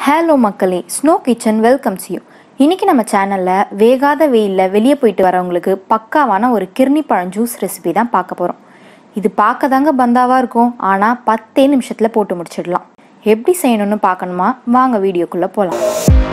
hello மக்களே snow kitchen welcomes you இன்னைக்கு நம்ம சேனலில் வேகாத வெயிலில் வெளியே போயிட்டு வரவங்களுக்கு பக்காவான ஒரு கிர்னி பழம் ஜூஸ் ரெசிபி தான் பார்க்க போகிறோம் இது பார்க்க தாங்க பந்தாவாக இருக்கும் ஆனால் பத்தே நிமிஷத்தில் போட்டு முடிச்சிடலாம் எப்படி செய்யணும்னு பார்க்கணுமா வாங்க வீடியோக்குள்ளே போகலாம்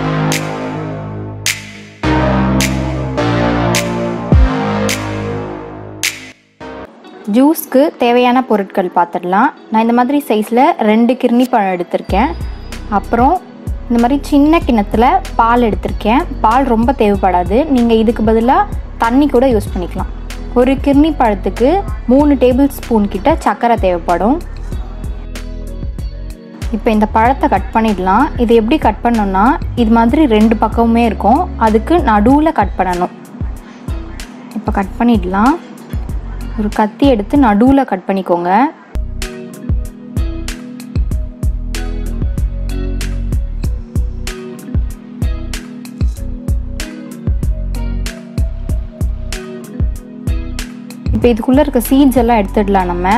ஜூஸ்க்கு தேவையான பொருட்கள் பார்த்துடலாம் நான் இந்த மாதிரி சைஸில் ரெண்டு கிர்னி பழம் எடுத்திருக்கேன் அப்புறம் இந்த மாதிரி சின்ன கிண்ணத்தில் பால் எடுத்திருக்கேன் பால் ரொம்ப தேவைப்படாது நீங்கள் இதுக்கு பதிலாக தண்ணி கூட யூஸ் பண்ணிக்கலாம் ஒரு கிர்னி பழத்துக்கு மூணு டேபிள் ஸ்பூன் கிட்ட சர்க்கரை தேவைப்படும் இப்போ இந்த பழத்தை கட் பண்ணிடலாம் இது எப்படி கட் பண்ணோம்னா இது மாதிரி ரெண்டு பக்கமுமே இருக்கும் அதுக்கு நடுவில் கட் பண்ணணும் இப்போ கட் பண்ணிடலாம் ஒரு கத்தி எடுத்து நடுவில் கட் பண்ணிக்கோங்க இப்போ இதுக்குள்ளே இருக்க சீட்ஸ் எல்லாம் எடுத்துடலாம் நம்ம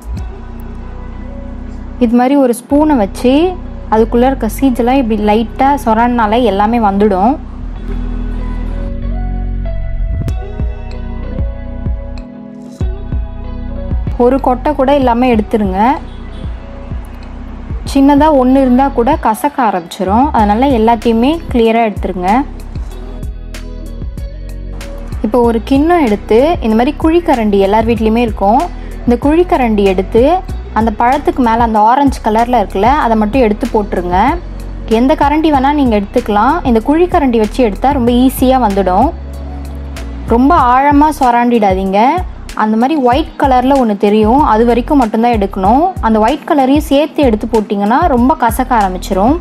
இது மாதிரி ஒரு ஸ்பூனை வச்சு அதுக்குள்ளே இருக்க சீட்ஸ் எல்லாம் இப்படி லைட்டாக சொரனால எல்லாமே வந்துடும் ஒரு கொட்டை கூட இல்லாமல் எடுத்துருங்க சின்னதாக ஒன்று இருந்தால் கூட கசக்க ஆரம்பிச்சிரும் அதனால் எல்லாத்தையுமே கிளியராக எடுத்துருங்க இப்போ ஒரு கிண்ணம் எடுத்து இந்த மாதிரி குழிக்கரண்டி எல்லார் வீட்லேயுமே இருக்கும் இந்த குழிக்கரண்டி எடுத்து அந்த பழத்துக்கு மேலே அந்த ஆரஞ்சு கலரில் இருக்குல்ல அதை மட்டும் எடுத்து போட்டுருங்க எந்த கரண்டி வேணால் நீங்கள் எடுத்துக்கலாம் இந்த குழிக்கரண்டி வச்சு எடுத்தால் ரொம்ப ஈஸியாக வந்துடும் ரொம்ப ஆழமாக சொராண்டிடாதீங்க அந்த மாதிரி ஒயிட் கலரில் ஒன்று தெரியும் அது வரைக்கும் மட்டும்தான் எடுக்கணும் அந்த ஒயிட் கலரையும் சேர்த்து எடுத்து போட்டிங்கன்னா ரொம்ப கசக்க ஆரம்பிச்சிரும்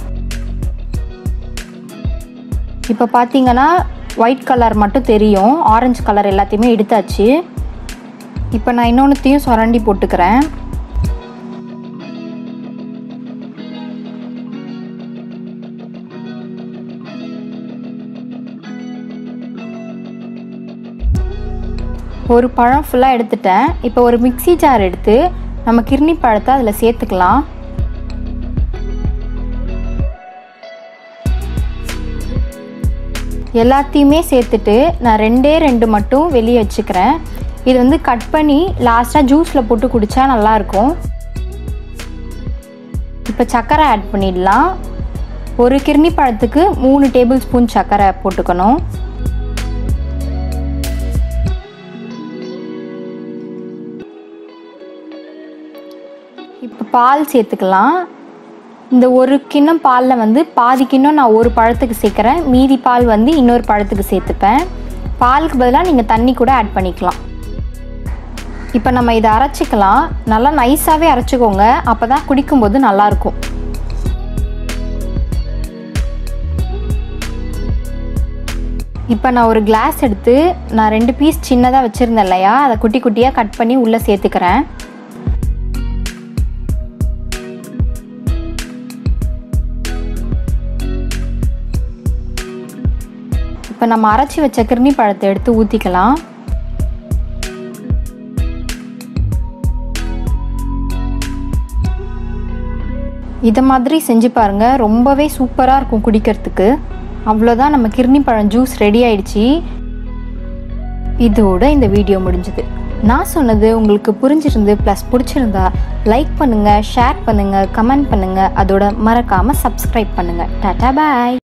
இப்போ பார்த்தீங்கன்னா ஒயிட் கலர் மட்டும் தெரியும் ஆரஞ்சு கலர் எல்லாத்தையுமே எடுத்தாச்சு இப்போ நான் இன்னொன்றுத்தையும் சுரண்டி போட்டுக்கிறேன் ஒரு பழம் ஃபுல்லாக எடுத்துட்டேன் இப்போ ஒரு மிக்சி ஜார் எடுத்து நம்ம கிர்னி பழத்தை அதில் சேர்த்துக்கலாம் எல்லாத்தையுமே சேர்த்துட்டு நான் ரெண்டே ரெண்டு மட்டும் வெளியே வச்சுக்கிறேன் இது வந்து கட் பண்ணி லாஸ்ட்டாக ஜூஸில் போட்டு குடித்தா நல்லாயிருக்கும் இப்போ சர்க்கரை ஆட் பண்ணிடலாம் ஒரு கிர்னி பழத்துக்கு மூணு டேபிள் ஸ்பூன் சர்க்கரை போட்டுக்கணும் இப்போ பால் சேர்த்துக்கலாம் இந்த ஒரு கிண்ணம் பாலில் வந்து பாதி கிண்ணம் நான் ஒரு பழத்துக்கு சேர்க்குறேன் மீதி பால் வந்து இன்னொரு பழத்துக்கு சேர்த்துப்பேன் பாலுக்கு பதிலாக நீங்கள் தண்ணி கூட ஆட் பண்ணிக்கலாம் இப்போ நம்ம இதை அரைச்சிக்கலாம் நல்லா நைஸாகவே அரைச்சிக்கோங்க அப்போ தான் குடிக்கும்போது நல்லாயிருக்கும் இப்போ நான் ஒரு கிளாஸ் எடுத்து நான் ரெண்டு பீஸ் சின்னதாக வச்சுருந்தேன் இல்லையா அதை குட்டி குட்டியாக கட் பண்ணி உள்ளே சேர்த்துக்கிறேன் இப்போ நம்ம அரைச்சி வச்ச கிருணி பழத்தை எடுத்து ஊற்றிக்கலாம் இதை மாதிரி செஞ்சு பாருங்கள் ரொம்பவே சூப்பராக இருக்கும் குடிக்கிறதுக்கு அவ்வளோதான் நம்ம கிருணி பழம் ஜூஸ் ரெடி ஆயிடுச்சு இதோட இந்த வீடியோ முடிஞ்சுது நான் சொன்னது உங்களுக்கு புரிஞ்சிருந்து ப்ளஸ் பிடிச்சிருந்தா லைக் பண்ணுங்கள் ஷேர் பண்ணுங்கள் கமெண்ட் பண்ணுங்கள் அதோட மறக்காமல் சப்ஸ்கிரைப் பண்ணுங்கள் டாட்டா பாய்